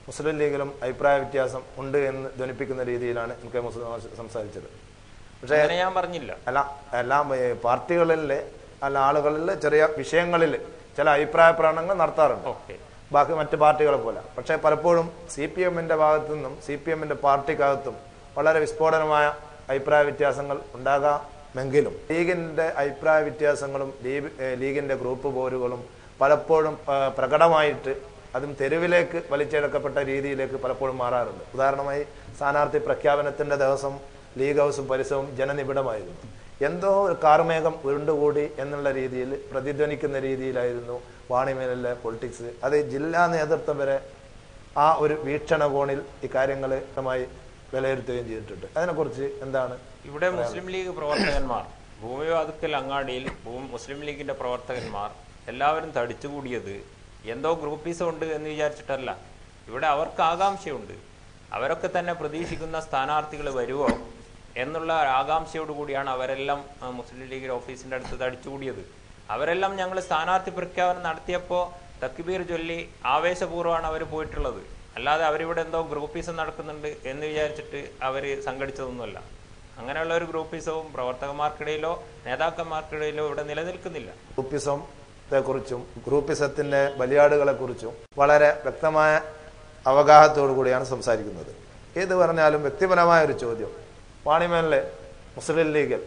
മുസ്ലിം ലീഗിലും അഭിപ്രായ വ്യത്യാസം ഉണ്ട് എന്ന് ധ്വനിപ്പിക്കുന്ന രീതിയിലാണ് എം കെ മുസ്ലിം മാഷ് സംസാരിച്ചത് പക്ഷേ അങ്ങനെ ഞാൻ പറഞ്ഞില്ല അല്ല എല്ലാം ഈ പാർട്ടികളിൽ അല്ല ആളുകളിൽ ചെറിയ വിഷയങ്ങളിൽ ചില അഭിപ്രായ പ്രകടനങ്ങൾ നടത്താറുണ്ട് ഓക്കെ ബാക്കി മറ്റ് പാർട്ടികളെ പോലെ പക്ഷേ പലപ്പോഴും സി പി എമ്മിന്റെ ഭാഗത്തു നിന്നും സി പി എമ്മിന്റെ പാർട്ടിക്കകത്തും വളരെ വിസ്ഫോടനമായ അഭിപ്രായ വ്യത്യാസങ്ങൾ ഉണ്ടാകാമെങ്കിലും ലീഗിന്റെ അഭിപ്രായ വ്യത്യാസങ്ങളും ലീഗ് ഏഹ് ലീഗിന്റെ ഗ്രൂപ്പ് പോരുകളും പലപ്പോഴും ആ, പ്രകടമായിട്ട് അതും തെരുവിലേക്ക് വലിച്ചെടുക്കപ്പെട്ട രീതിയിലേക്ക് പലപ്പോഴും മാറാറുണ്ട് ഉദാഹരണമായി സ്ഥാനാർത്ഥി പ്രഖ്യാപനത്തിന്റെ ദിവസം ലീഗ് ഹൗസും പരിസരവും ജനനിബിഡമായിരുന്നു എന്തോ ഒരു കാർമേഘം ഉരുണ്ടുകൂടി എന്നുള്ള രീതിയിൽ പ്രതിധ്വനിക്കുന്ന രീതിയിലായിരുന്നു വാണിമേലിലെ പൊളിറ്റിക്സ് അത് ജില്ലാ നേതൃത്വം വരെ ആ ഒരു വീക്ഷണകോണിൽ ഈ കാര്യങ്ങൾ വ്യക്തമായി വിലയിരുത്തുകയും ചെയ്തിട്ടുണ്ട് അതിനെക്കുറിച്ച് എന്താണ് ഇവിടെ മുസ്ലിം ലീഗ് പ്രവർത്തകന്മാർ ഭൂമിവാതുക്കൽ അങ്ങാടിയിൽ ഭൂ- മുസ്ലിം ലീഗിന്റെ പ്രവർത്തകന്മാർ എല്ലാവരും തടിച്ചുകൂടിയത് എന്തോ ഗ്രൂപ്പീസം ഉണ്ട് എന്ന് വിചാരിച്ചിട്ടല്ല ഇവിടെ അവർക്ക് ആകാംക്ഷയുണ്ട് അവരൊക്കെ തന്നെ പ്രതീക്ഷിക്കുന്ന സ്ഥാനാർത്ഥികൾ വരുമോ എന്നുള്ള ആകാംക്ഷയോട് കൂടിയാണ് അവരെല്ലാം ആ, മുസ്ലിം ലീഗ് ഓഫീസിന്റെ അടുത്ത് തടിച്ചുകൂടിയത് അവരെല്ലാം ഞങ്ങൾ സ്ഥാനാർത്ഥി പ്രഖ്യാപനം നടത്തിയപ്പോൾ തക്ബീർ ചൊല്ലി ആവേശപൂർവ്വമാണ് അവർ പോയിട്ടുള്ളത് അല്ലാതെ അവരിവിടെ എന്തോ ഗ്രൂപ്പീസം നടക്കുന്നുണ്ട് എന്ന് വിചാരിച്ചിട്ട് അവർ സംഘടിച്ചതൊന്നുമല്ല അങ്ങനെയുള്ള ഒരു ഗ്രൂപ്പീസവും പ്രവർത്തകന്മാർക്കിടയിലോ നേതാക്കന്മാർക്കിടയിലോ ഇവിടെ നിലനിൽക്കുന്നില്ല ഗ്രൂപ്പിസത്തെ കുറിച്ചും ഗ്രൂപ്പിസത്തിന്റെ ബലിയാടുകളെ കുറിച്ചും വളരെ വ്യക്തമായ അവഗാഹത്തോടു കൂടിയാണ് സംസാരിക്കുന്നത് ഏത് പറഞ്ഞാലും വ്യക്തിപരമായ ഒരു ചോദ്യം വാണിമേലിലെ മുസ്ലിം ലീഗിൽ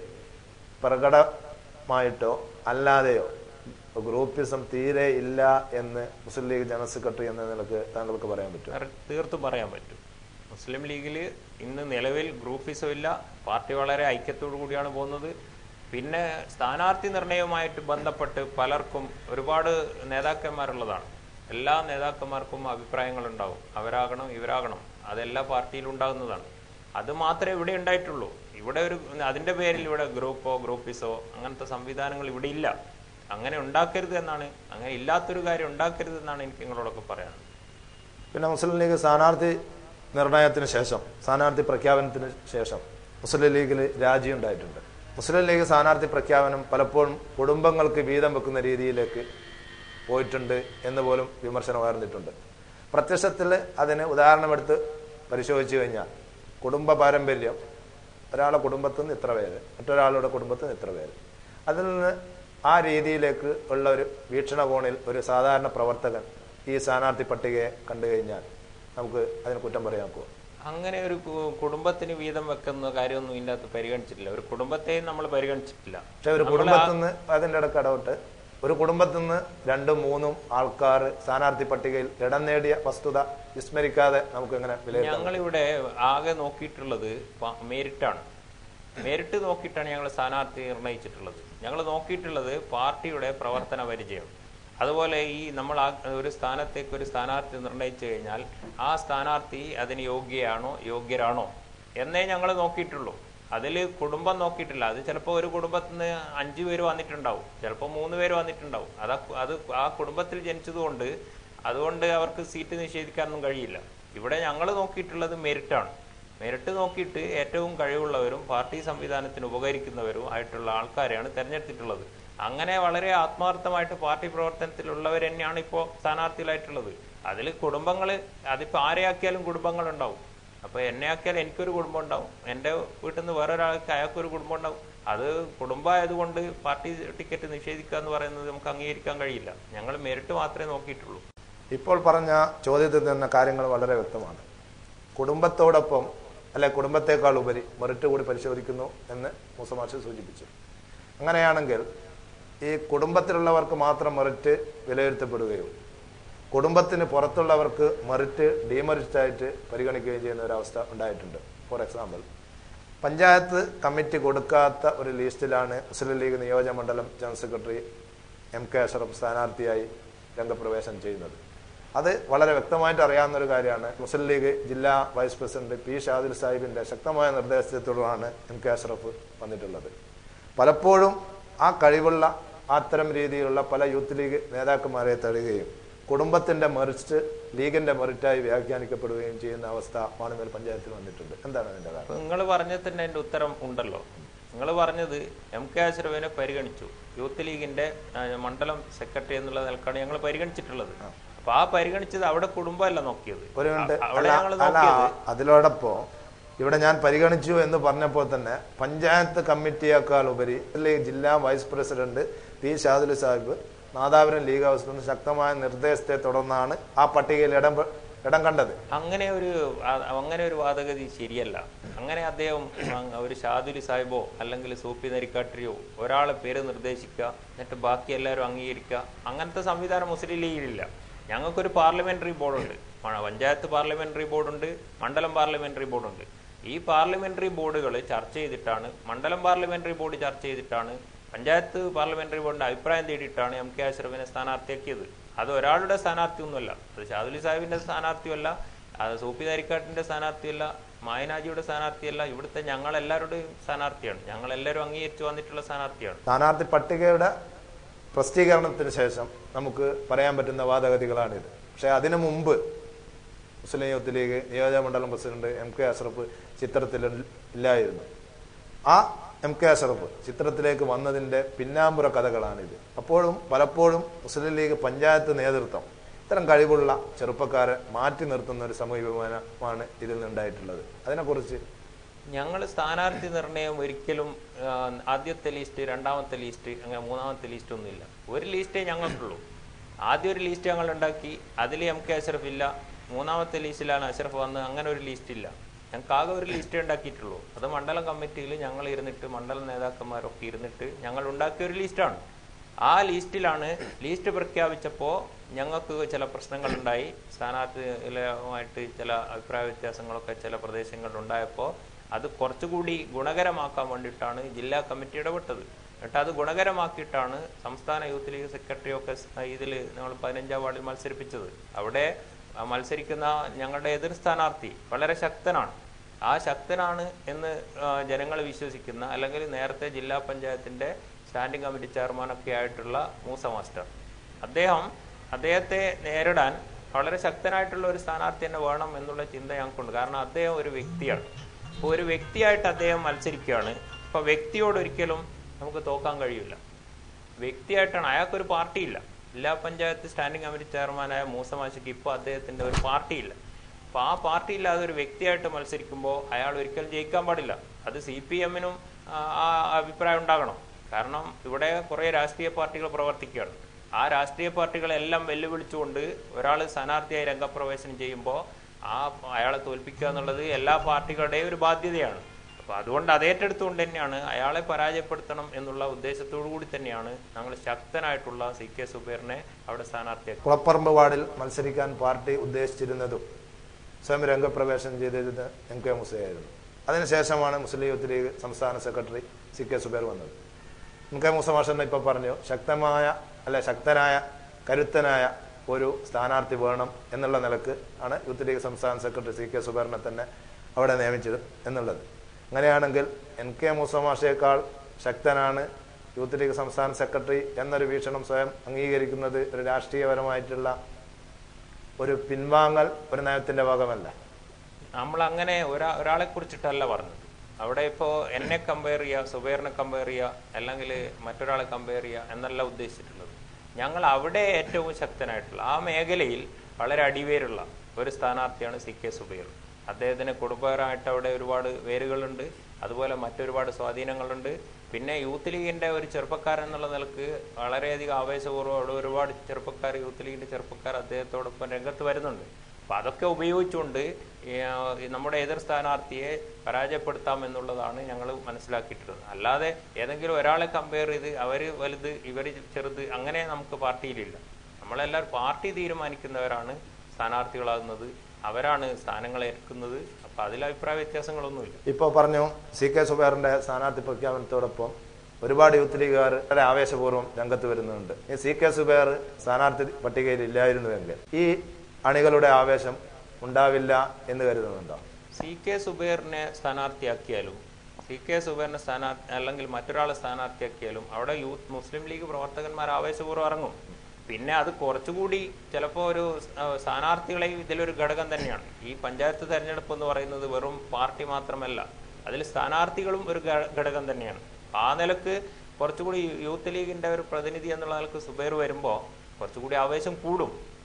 പ്രകടമായിട്ടോ അല്ലാതെയോ ഗ്രൂപ്പിസം തീരെ ഇല്ല എന്ന് മുസ്ലിം ലീഗ് ജനറൽ സെക്രട്ടറി എന്ന നിലക്ക് താങ്കൾക്ക് പറയാൻ പറ്റും അത് തീർത്തും പറയാൻ പറ്റും മുസ്ലിം ലീഗിൽ ഇന്ന് നിലവിൽ ഗ്രൂപ്പിസം ഇല്ല പാർട്ടി വളരെ ഐക്യത്തോടു കൂടിയാണ് പോകുന്നത് പിന്നെ സ്ഥാനാർത്ഥി നിർണയവുമായിട്ട് ബന്ധപ്പെട്ട് പലർക്കും ഒരുപാട് നേതാക്കന്മാരുള്ളതാണ് എല്ലാ നേതാക്കന്മാർക്കും അഭിപ്രായങ്ങളുണ്ടാവും അവരാകണം ഇവരാകണം അതെല്ലാ പാർട്ടിയിലും ഉണ്ടാകുന്നതാണ് അത് മാത്രമേ ഇവിടെ ഉണ്ടായിട്ടുള്ളൂ ഇവിടെ ഒരു അതിന്റെ പേരിൽ ഇവിടെ ഗ്രൂപ്പോ ഗ്രൂപ്പിസോ അങ്ങനത്തെ സംവിധാനങ്ങൾ ഇവിടെ ഇല്ല അങ്ങനെ ഉണ്ടാക്കരുത് എന്നാണ് അങ്ങനെ ഇല്ലാത്തൊരു കാര്യം ഉണ്ടാക്കരുത് എന്നാണ് എനിക്ക് നിങ്ങളോടൊക്കെ പറയാനുള്ളത് പിന്നെ മുസ്ലിം ലീഗ് സ്ഥാനാർത്ഥി നിർണയത്തിന് ശേഷം സ്ഥാനാർത്ഥി പ്രഖ്യാപനത്തിന് ശേഷം മുസ്ലിം ലീഗിൽ രാജി ഉണ്ടായിട്ടുണ്ട് മുസ്ലിം ലീഗ് സ്ഥാനാർത്ഥി പ്രഖ്യാപനം പലപ്പോഴും കുടുംബങ്ങൾക്ക് വീതം വെക്കുന്ന രീതിയിലേക്ക് പോയിട്ടുണ്ട് എന്ന് പോലും വിമർശനം ഉയർന്നിട്ടുണ്ട് പ്രത്യക്ഷത്തിൽ അതിന് ഉദാഹരണമെടുത്ത് പരിശോധിച്ചു കഴിഞ്ഞാൽ കുടുംബ പാരമ്പര്യം ഒരാളുടെ കുടുംബത്തിൽ നിന്ന് ഇത്ര പേര് മറ്റൊരാളുടെ കുടുംബത്തിൽ നിന്ന് ഇത്ര പേര് അതിൽ നിന്ന് ആ രീതിയിലേക്ക് ഉള്ള ഒരു വീക്ഷണകോണിൽ ഒരു സാധാരണ പ്രവർത്തകൻ ഈ സ്ഥാനാർത്ഥി പട്ടികയെ കണ്ടു കഴിഞ്ഞാൽ നമുക്ക് അതിന് കുറ്റം പറയാൻ പോകും അങ്ങനെ ഒരു കു- കുടുംബത്തിന് വീതം വെക്കുന്ന കാര്യമൊന്നും ഇതിൻ്റെ അകത്ത് പരിഗണിച്ചിട്ടില്ല ഒരു കുടുംബത്തെയും നമ്മൾ പരിഗണിച്ചിട്ടില്ല പക്ഷെ ഒരു കുടുംബത്തിൽ നിന്ന് അതിൻ്റെ ഇടയ്ക്ക് ഇടപെട്ട് ഒരു കുടുംബത്തിൽ നിന്ന് രണ്ടും മൂന്നും ആൾക്കാർ സ്ഥാനാർത്ഥി പട്ടികയിൽ ഇടം നേടിയ വസ്തുത വിസ്മരിക്കാതെ നമുക്ക് എങ്ങനെ വിലയിരുത്താം ഞങ്ങളിവിടെ ആകെ നോക്കിയിട്ടുള്ളത് പ- മെരിറ്റാണ് മെരിറ്റ് നോക്കിയിട്ടാണ് ഞങ്ങൾ സ്ഥാനാർത്ഥി നിർണയിച്ചിട്ടുള്ളത് ഞങ്ങൾ നോക്കിയിട്ടുള്ളത് പാർട്ടിയുടെ പ്രവർത്തന പരിചയം അതുപോലെ ഈ നമ്മൾ ആ ഒരു സ്ഥാനത്തേക്ക് ഒരു സ്ഥാനാർത്ഥി നിർണയിച്ചു കഴിഞ്ഞാൽ ആ സ്ഥാനാർത്ഥി അതിന് യോഗ്യയാണോ യോഗ്യരാണോ എന്നേ ഞങ്ങൾ നോക്കിയിട്ടുള്ളൂ അതിൽ കുടുംബം നോക്കിയിട്ടില്ല അത് ചിലപ്പോൾ ഒരു കുടുംബത്തിൽ നിന്ന് അഞ്ച് പേര് വന്നിട്ടുണ്ടാവും ചിലപ്പോൾ മൂന്ന് പേര് വന്നിട്ടുണ്ടാവും അത് അത് ആ കുടുംബത്തിൽ ജനിച്ചതുകൊണ്ട് അതുകൊണ്ട് അവർക്ക് സീറ്റ് നിഷേധിക്കാനൊന്നും കഴിയില്ല ഇവിടെ ഞങ്ങൾ നോക്കിയിട്ടുള്ളത് മെരിറ്റാണ് മെരിറ്റ് നോക്കിയിട്ട് ഏറ്റവും കഴിവുള്ളവരും പാർട്ടി സംവിധാനത്തിന് ഉപകരിക്കുന്നവരും ആയിട്ടുള്ള ആൾക്കാരെയാണ് തെരഞ്ഞെടുത്തിട്ടുള്ളത് അങ്ങനെ വളരെ ആത്മാർത്ഥമായിട്ട് പാർട്ടി പ്രവർത്തനത്തിലുള്ളവർ തന്നെയാണ് ഇപ്പോൾ സ്ഥാനാർത്ഥികളായിട്ടുള്ളത് അതിൽ കുടുംബങ്ങൾ അതിപ്പോൾ ആരെയാക്കിയാലും കുടുംബങ്ങളുണ്ടാവും അപ്പോൾ എന്നെ ആക്കിയാൽ എനിക്കൊരു കുടുംബം ഉണ്ടാവും എൻ്റെ വീട്ടിൽ നിന്ന് വേറൊരാൾക്ക് അയാൾക്കൊരു കുടുംബം ഉണ്ടാവും അത് കുടുംബമായതുകൊണ്ട് പാർട്ടി ടിക്കറ്റ് നിഷേധിക്കുക എന്ന് പറയുന്നത് നമുക്ക് അംഗീകരിക്കാൻ കഴിയില്ല ഞങ്ങൾ മെരിറ്റ് മാത്രമേ നോക്കിയിട്ടുള്ളൂ ഇപ്പോൾ പറഞ്ഞ ചോദ്യത്തിൽ തന്നെ കാര്യങ്ങൾ വളരെ വ്യക്തമാണ് കുടുംബത്തോടൊപ്പം അല്ലെ കുടുംബത്തെക്കാൾ ഉപരി മെറിറ്റ് കൂടി പരിശോധിക്കുന്നു എന്ന് മുസമാഷ് സൂചിപ്പിച്ചു അങ്ങനെയാണെങ്കിൽ ഈ കുടുംബത്തിലുള്ളവർക്ക് മാത്രം മെറിറ്റ് വിലയിരുത്തപ്പെടുകയും കുടുംബത്തിന് പുറത്തുള്ളവർക്ക് മെറിറ്റ് ഡീമെറിറ്റ് ആയിട്ട് പരിഗണിക്കുകയും ചെയ്യുന്ന ഒരവസ്ഥ ഉണ്ടായിട്ടുണ്ട് ഫോർ എക്സാമ്പിൾ പഞ്ചായത്ത് കമ്മിറ്റി കൊടുക്കാത്ത ഒരു ലിസ്റ്റിലാണ് മുസ്ലിം ലീഗ് നിയോജകമണ്ഡലം general secretary M K Ashraf സ്ഥാനാർത്ഥിയായി രംഗപ്രവേശനം ചെയ്യുന്നത് അത് വളരെ വ്യക്തമായിട്ട് അറിയാവുന്ന ഒരു കാര്യമാണ് മുസ്ലിം ലീഗ് ജില്ലാ വൈസ് പ്രസിഡന്റ് പി ഷാദിൽ സാഹിബിന്റെ ശക്തമായ നിർദ്ദേശത്തെ തുടർന്നാണ് എം കെ അഷറഫ് വന്നിട്ടുള്ളത് പലപ്പോഴും ആ കഴിവുള്ള അത്തരം രീതിയിലുള്ള പല യൂത്ത് ലീഗ് നേതാക്കന്മാരെ തടയുകയും കുടുംബത്തിന്റെ മെറിറ്റ് ലീഗിന്റെ മെറിറ്റായി വ്യാഖ്യാനിക്കപ്പെടുകയും ചെയ്യുന്ന അവസ്ഥ വാണിമേൽ പഞ്ചായത്തിൽ വന്നിട്ടുണ്ട് എന്താണ് അതിന്റെ കാരണം നിങ്ങൾ പറഞ്ഞ തന്നെ എൻ്റെ ഉത്തരം ഉണ്ടല്ലോ നിങ്ങൾ പറഞ്ഞത് എം കെ അഷ്റഫിനെ പരിഗണിച്ചു യൂത്ത് ലീഗിന്റെ ആ, മണ്ഡലം സെക്രട്ടറി എന്നുള്ള നിലക്കാണ് ഞങ്ങൾ പരിഗണിച്ചിട്ടുള്ളത് അപ്പൊ ആ പരിഗണിച്ചത് അവിടെ കുടുംബമല്ല നോക്കിയത് ഒരു മിനിറ്റ് അ- അവിടെ അല്ല ഞങ്ങൾ അല്ല നോക്കിയത് അതിലോടൊപ്പം ഇവിടെ ഞാൻ പരിഗണിച്ചു എന്ന് പറഞ്ഞപ്പോൾ തന്നെ പഞ്ചായത്ത് കമ്മിറ്റിയേക്കാൾ ഉപരി അല്ലെ ജില്ലാ vice president P Shadul Sahib Nadapuram league ഹൗസിൽ നിന്ന് ശക്തമായ നിർദ്ദേശത്തെ തുടർന്നാണ് ആ പട്ടികയിൽ ഇടം പെ- ഇടം കണ്ടത് അങ്ങനെ ഒരു ആ- അങ്ങനെ ഒരു വാദഗതി ശരിയല്ല അങ്ങനെ അദ്ദേഹം അങ് ഒരു ഷാദുലി സാഹിബോ അല്ലെങ്കിൽ സൂപ്പി നരിക്കാട്ടിരിയോ ഒരാളെ പേര് നിർദ്ദേശിക്കുക എന്നിട്ട് ബാക്കി എല്ലാവരും അംഗീകരിക്കുക അങ്ങനത്തെ സംവിധാനം മുസ്ലിം ലീഗിലില്ല ഞങ്ങൾക്കൊരു പാർലമെന്ററി ബോർഡുണ്ട് മ- പഞ്ചായത്ത് പാർലമെന്ററി ബോർഡുണ്ട് മണ്ഡലം പാർലമെന്ററി ബോർഡുണ്ട് ഈ പാർലമെന്ററി ബോർഡുകൾ ചർച്ച ചെയ്തിട്ടാണ് മണ്ഡലം പാർലമെന്ററി ബോർഡ് ചർച്ച ചെയ്തിട്ടാണ് പഞ്ചായത്ത് പാർലമെന്ററി ബോർഡിന്റെ അഭിപ്രായം തേടിയിട്ടാണ് എം കെ അഷ്റഫിനെ സ്ഥാനാർത്ഥിയാക്കിയത് അത് ഒരാളുടെ സ്ഥാനാർത്ഥിയൊന്നുമല്ല അത് ഷാദുലി സാഹിബിന്റെ സ്ഥാനാർത്ഥിയല്ല അത് സൂപ്പി നരിക്കാട്ടിന്റെ സ്ഥാനാർത്ഥിയല്ല മായനാജിയുടെ സ്ഥാനാർത്ഥിയല്ല ഇവിടുത്തെ ഞങ്ങൾ എല്ലാവരുടെയും സ്ഥാനാർത്ഥിയാണ് ഞങ്ങൾ എല്ലാവരും അംഗീകരിച്ചു വന്നിട്ടുള്ള സ്ഥാനാർത്ഥിയാണ് സ്ഥാനാർത്ഥി പട്ടികയുടെ പ്രസിദ്ധീകരണത്തിന് ശേഷം നമുക്ക് പറയാൻ പറ്റുന്ന വാദഗതികളാണിത് പക്ഷെ അതിനു മുമ്പ് മുസ്ലിം യൂത്ത് ലീഗ് നിയോജകമണ്ഡലം പ്രസിഡന്റ് എം കെ അഷ്റഫ് ചിത്രത്തിൽ ഇല്ലായിരുന്നു ആ എം കെ അഷ്റഫ് ചിത്രത്തിലേക്ക് വന്നതിന്റെ പിന്നാമ്പുറ കഥകളാണിത് അപ്പോഴും പലപ്പോഴും മുസ്ലിം ലീഗ് പഞ്ചായത്ത് നേതൃത്വം ഇത്തരം കഴിവുള്ള ചെറുപ്പക്കാരെ മാറ്റി നിർത്തുന്ന ഒരു സമീപനമാണ് ഇതിൽ നിന്നുണ്ടായിട്ടുള്ളത് അതിനെക്കുറിച്ച് ഞങ്ങൾ സ്ഥാനാർത്ഥി നിർണയം ഒരിക്കലും ആ, ആദ്യത്തെ ലിസ്റ്റ് രണ്ടാമത്തെ ലിസ്റ്റ് അങ്ങനെ മൂന്നാമത്തെ ലിസ്റ്റ് ഒന്നുമില്ല ഒരു ലിസ്റ്റേ ഞങ്ങൾക്കുള്ളൂ ആദ്യം ഒരു ലിസ്റ്റ് ഞങ്ങൾ ഉണ്ടാക്കി അതിൽ എം കെ അഷ്റഫ് ഇല്ല മൂന്നാമത്തെ ലിസ്റ്റിലാണ് അഷ്റഫ് വന്ന് അങ്ങനെ ഒരു ലിസ്റ്റ് ഇല്ല ഞങ്ങൾക്ക് ആകെ ഒരു ലിസ്റ്റേ ഉണ്ടാക്കിയിട്ടുള്ളൂ അത് മണ്ഡലം കമ്മിറ്റിയിൽ ഞങ്ങൾ ഇരുന്നിട്ട് മണ്ഡലം നേതാക്കന്മാരൊക്കെ ഇരുന്നിട്ട് ഞങ്ങൾ ഉണ്ടാക്കിയ ഒരു ലിസ്റ്റാണ് ആ ലിസ്റ്റിലാണ് ലിസ്റ്റ് പ്രഖ്യാപിച്ചപ്പോൾ ഞങ്ങൾക്ക് ചില പ്രശ്നങ്ങളുണ്ടായി സ്ഥാനാർത്ഥികളുമായിട്ട് ചില അഭിപ്രായ വ്യത്യാസങ്ങളൊക്കെ ചില പ്രദേശങ്ങളിൽ ഉണ്ടായപ്പോൾ അത് കുറച്ചുകൂടി ഗുണകരമാക്കാൻ വേണ്ടിയിട്ടാണ് ജില്ലാ കമ്മിറ്റി ഇടപെട്ടത് എന്നിട്ട് അത് ഗുണകരമാക്കിയിട്ടാണ് സംസ്ഥാന യൂത്ത് ലീഗ് സെക്രട്ടറി ഒക്കെ ഇതിൽ നമ്മൾ പതിനഞ്ചാം വാർഡിൽ മത്സരിപ്പിച്ചത് അവിടെ ആ മത്സരിക്കുന്ന ഞങ്ങളുടെ എതിർ സ്ഥാനാർത്ഥി വളരെ ശക്തനാണ് ആ ശക്തനാണ് എന്ന് ജനങ്ങൾ വിശ്വസിക്കുന്ന അല്ലെങ്കിൽ നേരത്തെ ജില്ലാ പഞ്ചായത്തിന്റെ സ്റ്റാൻഡിംഗ് കമ്മിറ്റി ചെയർമാനൊക്കെ ആയിട്ടുള്ള മൂസ മാസ്റ്റർ അദ്ദേഹം അദ്ദേഹത്തെ നേരിടാൻ വളരെ ശക്തനായിട്ടുള്ള ഒരു സ്ഥാനാർത്ഥി തന്നെ വേണം എന്നുള്ള ചിന്ത ഞങ്ങൾക്കുണ്ട് കാരണം അദ്ദേഹം ഒരു വ്യക്തിയാണ് അപ്പോൾ ഒരു വ്യക്തിയായിട്ട് അദ്ദേഹം മത്സരിക്കുകയാണ് അപ്പോൾ വ്യക്തിയോട് ഒരിക്കലും നമുക്ക് തോക്കാൻ കഴിയില്ല വ്യക്തിയായിട്ടാണ് അയാൾക്കൊരു പാർട്ടിയില്ല ജില്ലാ പഞ്ചായത്ത് സ്റ്റാൻഡിംഗ് കമ്മിറ്റി ചെയർമാനായ മൂസമാശിക്ക് ഇപ്പോൾ അദ്ദേഹത്തിന്റെ ഒരു പാർട്ടിയില്ല അപ്പൊ ആ പാർട്ടി ഇല്ലാതെ ഒരു വ്യക്തിയായിട്ട് മത്സരിക്കുമ്പോൾ അയാൾ ഒരിക്കലും ജയിക്കാൻ പാടില്ല അത് സി പി എമ്മിനും ആ അഭിപ്രായം ഉണ്ടാകണം കാരണം ഇവിടെ കുറെ രാഷ്ട്രീയ പാർട്ടികൾ പ്രവർത്തിക്കുകയാണ് ആ രാഷ്ട്രീയ പാർട്ടികളെല്ലാം വെല്ലുവിളിച്ചുകൊണ്ട് ഒരാൾ സ്ഥാനാർത്ഥിയായി രംഗപ്രവേശനം ചെയ്യുമ്പോൾ ആ അയാളെ തോൽപ്പിക്കുക എന്നുള്ളത് എല്ലാ പാർട്ടികളുടെയും ഒരു ബാധ്യതയാണ് അപ്പൊ അതുകൊണ്ട് അത് ഏറ്റെടുത്തുകൊണ്ട് തന്നെയാണ് അയാളെ പരാജയപ്പെടുത്തണം എന്നുള്ള ഉദ്ദേശത്തോടു കൂടി തന്നെയാണ് ഞങ്ങൾ ശക്തനായിട്ടുള്ള സി കെ സുബേറിനെ അവിടെ സ്ഥാനാർത്ഥിയാക്കി കുളപ്പറമ്പ് വാർഡിൽ മത്സരിക്കാൻ പാർട്ടി ഉദ്ദേശിച്ചിരുന്നതും സ്വയം രംഗപ്രവേശനം ചെയ്തിരുന്നത് എം കെ മുസയായിരുന്നു അതിനുശേഷമാണ് മുസ്ലിം യൂത്ത് ലീഗ് സംസ്ഥാന സെക്രട്ടറി സി കെ സുബേർ വന്നത് എം കെ മൂസ മാഷെന്ന് ഇപ്പൊ പറഞ്ഞു ശക്തമായ അല്ലെ ശക്തനായ കരുത്തനായ ഒരു സ്ഥാനാർത്ഥി വേണം എന്നുള്ള നിലക്ക് ആണ് യൂത്ത് ലീഗ് സംസ്ഥാന സെക്രട്ടറി സി കെ സുബേറിനെ തന്നെ അവിടെ നിയമിച്ചത് എന്നുള്ളത് അങ്ങനെയാണെങ്കിൽ എൻ കെ മൂസ മാഷയേക്കാൾ ശക്തനാണ് യൂത്ത് ലീഗ് സംസ്ഥാന സെക്രട്ടറി എന്നൊരു വീക്ഷണം സ്വയം അംഗീകരിക്കുന്നത് ഒരു രാഷ്ട്രീയപരമായിട്ടുള്ള ഒരു പിൻവാങ്ങൽ ഒരു നയത്തിന്റെ ഭാഗമല്ല നമ്മൾ അങ്ങനെ ഒരാ ഒരാളെ കുറിച്ചിട്ടല്ല പറഞ്ഞത് അവിടെ ഇപ്പോ എന്നെ കമ്പയർ ചെയ്യുക സുബൈറിനെ കമ്പയർ ചെയ്യുക അല്ലെങ്കിൽ മറ്റൊരാളെ കമ്പയർ ചെയ്യുക എന്നല്ല ഉദ്ദേശിച്ചിട്ടുള്ളത് ഞങ്ങൾ അവിടെ ഏറ്റവും ശക്തനായിട്ടുള്ള ആ മേഖലയിൽ വളരെ അടിവേരുള്ള ഒരു സ്ഥാനാർത്ഥിയാണ് സി കെ സുബൈർ അദ്ദേഹത്തിന് കുടുംബപരമായിട്ട് അവിടെ ഒരുപാട് വേരുകളുണ്ട് അതുപോലെ മറ്റൊരുപാട് സ്വാധീനങ്ങളുണ്ട് പിന്നെ യൂത്ത് ലീഗിന്റെ ഒരു ചെറുപ്പക്കാരൻ എന്നുള്ള നിലക്ക് വളരെയധികം ആവേശപൂർവ്വം അവിടെ ഒരുപാട് ചെറുപ്പക്കാർ യൂത്ത് ലീഗിന്റെ ചെറുപ്പക്കാർ അദ്ദേഹത്തോടൊപ്പം രംഗത്ത് വരുന്നുണ്ട് അപ്പൊ അതൊക്കെ ഉപയോഗിച്ചുകൊണ്ട് ഈ, ആ, ഈ നമ്മുടെ എതിർ സ്ഥാനാർത്ഥിയെ പരാജയപ്പെടുത്താം എന്നുള്ളതാണ് ഞങ്ങൾ മനസ്സിലാക്കിയിട്ടുള്ളത് അല്ലാതെ ഏതെങ്കിലും ഒരാളെ കമ്പയർ ചെയ്ത് അവര് വലുത് ഇവര് ചെറുത് അങ്ങനെ നമുക്ക് പാർട്ടിയിലില്ല നമ്മളെല്ലാവരും പാർട്ടി തീരുമാനിക്കുന്നവരാണ് സ്ഥാനാർത്ഥികളാകുന്നത് അവരാണ് സ്ഥാനങ്ങൾ ഏൽക്കുന്നത് അപ്പൊ അതിൽ അഭിപ്രായ വ്യത്യാസങ്ങളൊന്നുമില്ല ഇപ്പോൾ പറഞ്ഞു സി കെ സുബേറിന്റെ സ്ഥാനാർത്ഥി പ്രഖ്യാപനത്തോടൊപ്പം ഒരുപാട് യൂത്ത് ലീഗുകാർ വളരെ ആവേശപൂർവ്വം രംഗത്ത് വരുന്നുണ്ട് ഈ സി കെ സുബേർ സ്ഥാനാർത്ഥി പട്ടികയിൽ ഇല്ലായിരുന്നുവെങ്കിൽ ഈ അണികളുടെ ആവേശം ഉണ്ടാവില്ല എന്ന് കരുതുന്നുണ്ടോ സി കെ സുബൈറിനെ സ്ഥാനാർത്ഥിയാക്കിയാലും സി കെ സുബൈറിനെ സ്ഥാനാർത്ഥി അല്ലെങ്കിൽ മറ്റൊരാളെ സ്ഥാനാർത്ഥിയാക്കിയാലും അവിടെ യൂത്ത് മുസ്ലിം ലീഗ് പ്രവർത്തകന്മാർ ആവേശപൂർവ്വം ഇറങ്ങും പിന്നെ അത് കുറച്ചുകൂടി ചിലപ്പോൾ ഒരു ആ, സ്ഥാനാർത്ഥികളെ ഇതിലൊരു ഘടകം തന്നെയാണ് ഈ പഞ്ചായത്ത് തെരഞ്ഞെടുപ്പ് എന്ന് പറയുന്നത് വെറും പാർട്ടി മാത്രമല്ല അതിൽ സ്ഥാനാർത്ഥികളും ഒരു ഘ- ഘടകം തന്നെയാണ് ആ നിലക്ക് കുറച്ചുകൂടി യൂത്ത് ലീഗിന്റെ ഒരു പ്രതിനിധി എന്നുള്ള നിലക്ക് സുബൈർ വരുമ്പോൾ കുറച്ചുകൂടി ആവേശം കൂടും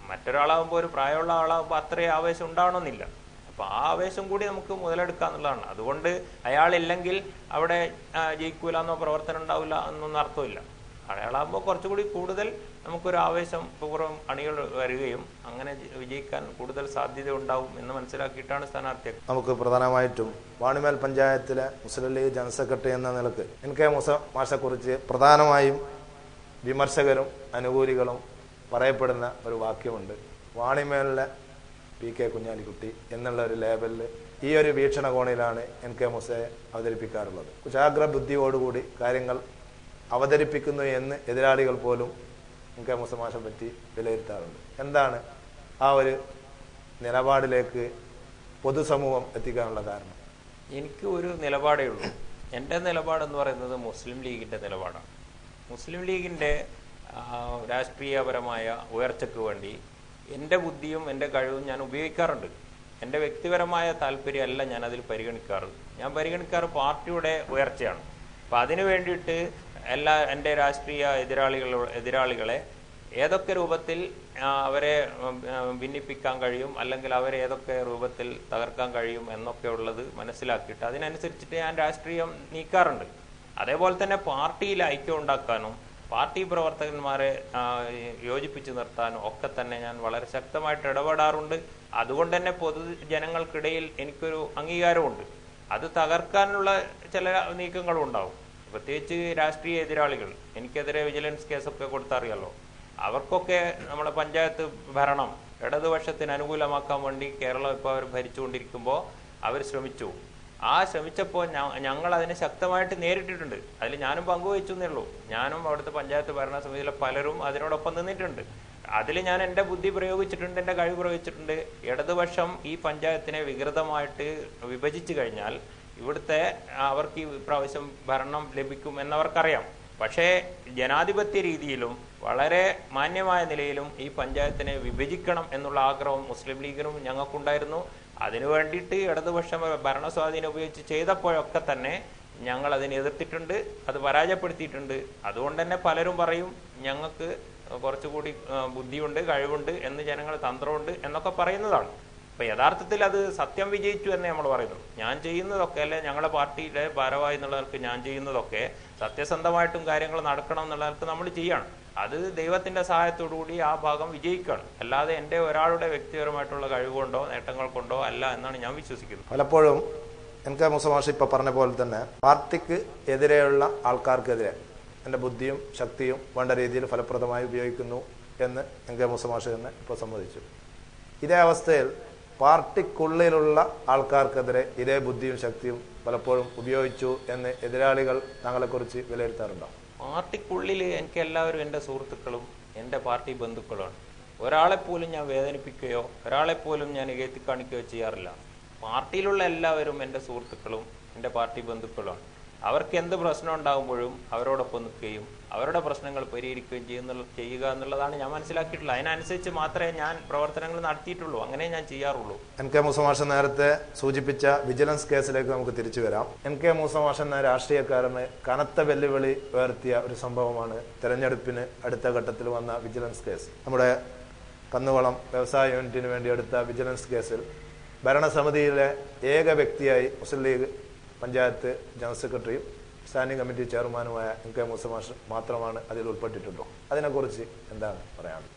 മറ്റൊരാളാകുമ്പോൾ ഒരു പ്രായമുള്ള ആളാകുമ്പോൾ അത്രയും ആവേശം ഉണ്ടാവണമെന്നില്ല അപ്പൊ ആ ആവേശം കൂടി നമുക്ക് മുതലെടുക്കുക എന്നുള്ളതാണ് അതുകൊണ്ട് അയാളില്ലെങ്കിൽ അവിടെ ആ, ജയിക്കൂല എന്നോ പ്രവർത്തനം ഉണ്ടാവില്ല എന്നൊന്നും അർത്ഥമില്ല അയാളാകുമ്പോൾ കുറച്ചുകൂടി കൂടുതൽ നമുക്കൊരു ആവേശം പൂർവ്വം അണികൾ വരികയും അങ്ങനെ ജി- വിജയിക്കാൻ കൂടുതൽ സാധ്യത ഉണ്ടാവും എന്ന് മനസ്സിലാക്കിയിട്ടാണ് സ്ഥാനാർത്ഥിയെ നമുക്ക് പ്രധാനമായിട്ടും വാണിമേൽ പഞ്ചായത്തിലെ മുസ്ലിം ലീഗ് ജനറൽ സെക്രട്ടറി എന്ന നിലക്ക് എൻ കെ മുസ മാഷെക്കുറിച്ച് പ്രധാനമായും വിമർശകരും അനുകൂലികളും പറയപ്പെടുന്ന ഒരു വാക്യമുണ്ട് വാണിമേലിലെ പി കെ കുഞ്ഞാലിക്കുട്ടി എന്നുള്ള ഒരു ലേബലിൽ ഈ ഒരു വീക്ഷണകോണിലാണ് എൻ കെ മുസയെ അവതരിപ്പിക്കാറുള്ളത് കുശാഗ്ര ബുദ്ധിയോടുകൂടി കാര്യങ്ങൾ അവതരിപ്പിക്കുന്നു എന്ന് എതിരാളികൾ പോലും എൻ കെ മുസ മാഷെ പറ്റി വിലയിരുത്താറുണ്ട് എന്താണ് ആ ഒരു നിലപാടിലേക്ക് പൊതുസമൂഹം എത്തിക്കാനുള്ള കാരണം എനിക്ക് ഒരു നിലപാടേ ഉള്ളൂ എൻ്റെ നിലപാടെന്ന് പറയുന്നത് മുസ്ലിം ലീഗിൻ്റെ നിലപാടാണ് മുസ്ലിം ലീഗിൻ്റെ ആ, രാഷ്ട്രീയപരമായ ഉയർച്ചയ്ക്ക് വേണ്ടി എൻ്റെ ബുദ്ധിയും എൻ്റെ കഴിവും ഞാൻ ഉപയോഗിക്കാറുണ്ട് എൻ്റെ വ്യക്തിപരമായ താല്പര്യമല്ല ഞാൻ അതിൽ പരിഗണിക്കാറ് ഞാൻ പരിഗണിക്കാറ് പാർട്ടിയുടെ ഉയർച്ചയാണ് അപ്പം അതിനു വേണ്ടിയിട്ട് എല്ലാ എൻ്റെ രാഷ്ട്രീയ എതിരാളികൾ എതിരാളികളെ ഏതൊക്കെ രൂപത്തിൽ ആ, അവരെ ഉം, ആ, ഭിന്നിപ്പിക്കാൻ കഴിയും അല്ലെങ്കിൽ അവരെ ഏതൊക്കെ രൂപത്തിൽ തകർക്കാൻ കഴിയും എന്നൊക്കെ ഉള്ളത് മനസ്സിലാക്കിയിട്ട് അതിനനുസരിച്ചിട്ട് ഞാൻ രാഷ്ട്രീയം നീക്കാറുണ്ട് അതേപോലെ തന്നെ പാർട്ടിയിൽ ഐക്യം ഉണ്ടാക്കാനും പാർട്ടി പ്രവർത്തകന്മാരെ ആ, യോജിപ്പിച്ച് നിർത്താനും ഒക്കെ തന്നെ ഞാൻ വളരെ ശക്തമായിട്ട് ഇടപെടാറുണ്ട് അതുകൊണ്ട് തന്നെ പൊതുജനങ്ങൾക്കിടയിൽ എനിക്കൊരു അംഗീകാരമുണ്ട് അത് തകർക്കാനുള്ള ചില നീക്കങ്ങളും ഉണ്ടാവും പ്രത്യേകിച്ച് രാഷ്ട്രീയ എതിരാളികൾ എനിക്കെതിരെ വിജിലൻസ് കേസൊക്കെ കൊടുത്തറിയാലോ അവർക്കൊക്കെ നമ്മുടെ പഞ്ചായത്ത് ഭരണം ഇടതുപക്ഷത്തിന് അനുകൂലമാക്കാൻ വേണ്ടി കേരളം ഇപ്പോൾ അവർ ഭരിച്ചുകൊണ്ടിരിക്കുമ്പോൾ അവർ ശ്രമിച്ചു ആ ശ്രമിച്ചപ്പോൾ ഞങ്ങൾ അതിനെ ശക്തമായിട്ട് നേരിട്ടിട്ടുണ്ട് അതിൽ ഞാനും പങ്കുവച്ചു എന്നേ ഉള്ളൂ ഞാനും അവിടുത്തെ പഞ്ചായത്ത് ഭരണസമിതിയിലെ പലരും അതിനോടൊപ്പം നിന്നിട്ടുണ്ട് അതിൽ ഞാൻ എൻ്റെ ബുദ്ധി പ്രയോഗിച്ചിട്ടുണ്ട് എൻ്റെ കഴിവ് പ്രയോഗിച്ചിട്ടുണ്ട് ഇടതുപക്ഷം ഈ പഞ്ചായത്തിനെ വികൃതമായിട്ട് വിഭജിച്ചു കഴിഞ്ഞാൽ ഇവിടുത്തെ അവർക്ക് ഈ പ്രാവശ്യം ഭരണം ലഭിക്കും എന്നവർക്കറിയാം പക്ഷേ ജനാധിപത്യ രീതിയിലും വളരെ മാന്യമായ നിലയിലും ഈ പഞ്ചായത്തിനെ വിഭജിക്കണം എന്നുള്ള ആഗ്രഹം മുസ്ലിം ലീഗിനും ഞങ്ങൾക്കുണ്ടായിരുന്നു അതിനു വേണ്ടിയിട്ട് ഇടതുപക്ഷം ഭരണസ്വാധീനം ഉപയോഗിച്ച് ചെയ്തപ്പോഴൊക്കെ തന്നെ ഞങ്ങൾ അതിനെ എതിർത്തിട്ടുണ്ട് അത് പരാജയപ്പെടുത്തിയിട്ടുണ്ട് അതുകൊണ്ട് തന്നെ പലരും പറയും ഞങ്ങൾക്ക് കുറച്ചുകൂടി ആ, ബുദ്ധിയുണ്ട് കഴിവുണ്ട് എന്ന് ജനങ്ങൾ തന്ത്രമുണ്ട് എന്നൊക്കെ പറയുന്നതാണ് അപ്പൊ യഥാർത്ഥത്തിൽ അത് സത്യം വിജയിച്ചു എന്ന് നമ്മൾ പറയുന്നു ഞാൻ ചെയ്യുന്നതൊക്കെ അല്ലെ ഞങ്ങളുടെ പാർട്ടിയിലെ ഭാരവാഹി എന്നുള്ള നിലക്ക് ഞാൻ ചെയ്യുന്നതൊക്കെ സത്യസന്ധമായിട്ടും കാര്യങ്ങൾ നടക്കണം എന്നുള്ള നിലക്ക് നമ്മൾ ചെയ്യണം അത് ദൈവത്തിന്റെ സഹായത്തോടു കൂടി ആ ഭാഗം വിജയിക്കണം അല്ലാതെ എൻ്റെ ഒരാളുടെ വ്യക്തിപരമായിട്ടുള്ള കഴിവുകൊണ്ടോ നേട്ടങ്ങൾ കൊണ്ടോ അല്ല എന്നാണ് ഞാൻ വിശ്വസിക്കുന്നത് പലപ്പോഴും എൻ കെ മുസമാഷ് ഇപ്പൊ പറഞ്ഞ പോലെ തന്നെ പാർട്ടിക്ക് എതിരെയുള്ള ആൾക്കാർക്കെതിരെ എൻ്റെ ബുദ്ധിയും ശക്തിയും വേണ്ട രീതിയിൽ ഫലപ്രദമായി ഉപയോഗിക്കുന്നു എന്ന് എൻ കെ മുസമാഷ് തന്നെ ഇപ്പോൾ സമ്മതിച്ചു ഇതേ അവസ്ഥയിൽ പാർട്ടിക്കുള്ളിലുള്ള ആൾക്കാർക്കെതിരെ ഇതേ ബുദ്ധിയും ശക്തിയും പലപ്പോഴും ഉപയോഗിച്ചു എന്ന് എതിരാളികൾ താങ്കളെക്കുറിച്ച് വിലയിരുത്താറുണ്ടോ പാർട്ടിക്കുള്ളിൽ എനിക്ക് എല്ലാവരും എൻ്റെ സുഹൃത്തുക്കളും എൻ്റെ പാർട്ടി ബന്ധുക്കളുമാണ് ഒരാളെ പോലും ഞാൻ വേദനിപ്പിക്കുകയോ ഒരാളെ പോലും ഞാൻ ഇകഴ്ത്തി കാണിക്കുകയോ ചെയ്യാറില്ല പാർട്ടിയിലുള്ള എല്ലാവരും എൻ്റെ സുഹൃത്തുക്കളും എൻ്റെ പാർട്ടി ബന്ധുക്കളുമാണ് അവർക്ക് എന്ത് പ്രശ്നം ഉണ്ടാകുമ്പോഴും അവരോടൊപ്പം നിൽക്കുകയും അവരുടെ പ്രശ്നങ്ങൾ പരിഹരിക്കുകയും ചെയ്യുന്ന ചെയ്യുക എന്നുള്ളതാണ് ഞാൻ മനസ്സിലാക്കിയിട്ടുള്ളത് അതിനനുസരിച്ച് മാത്രമേ ഞാൻ പ്രവർത്തനങ്ങൾ നടത്തിയിട്ടുള്ളൂ അങ്ങനെ ഞാൻ ചെയ്യാറുള്ളൂ എൻ കെ മൂസമാഷൻ നേരത്തെ സൂചിപ്പിച്ച വിജിലൻസ് കേസിലേക്ക് നമുക്ക് തിരിച്ചു വരാം എൻ കെ മൂസമാഷൻ എന്ന രാഷ്ട്രീയക്കാരന് കനത്ത വെല്ലുവിളി ഉയർത്തിയ ഒരു സംഭവമാണ് തെരഞ്ഞെടുപ്പിന് അടുത്ത ഘട്ടത്തിൽ വന്ന വിജിലൻസ് കേസ് നമ്മുടെ കന്നുവളം വ്യവസായ യൂണിറ്റിന് വേണ്ടി എടുത്ത വിജിലൻസ് കേസിൽ ഭരണസമിതിയിലെ ഏക വ്യക്തിയായി മുസ്ലിം ലീഗ് പഞ്ചായത്ത് ജനറൽ സെക്രട്ടറിയും സ്റ്റാൻഡിംഗ് കമ്മിറ്റി ചെയർമാനുമായ എൻ കെ മൂസമാഷ് മാത്രമാണ് അതിൽ ഉൾപ്പെട്ടിട്ടുള്ളൂ അതിനെക്കുറിച്ച് എന്താണ് പറയാനുള്ളത്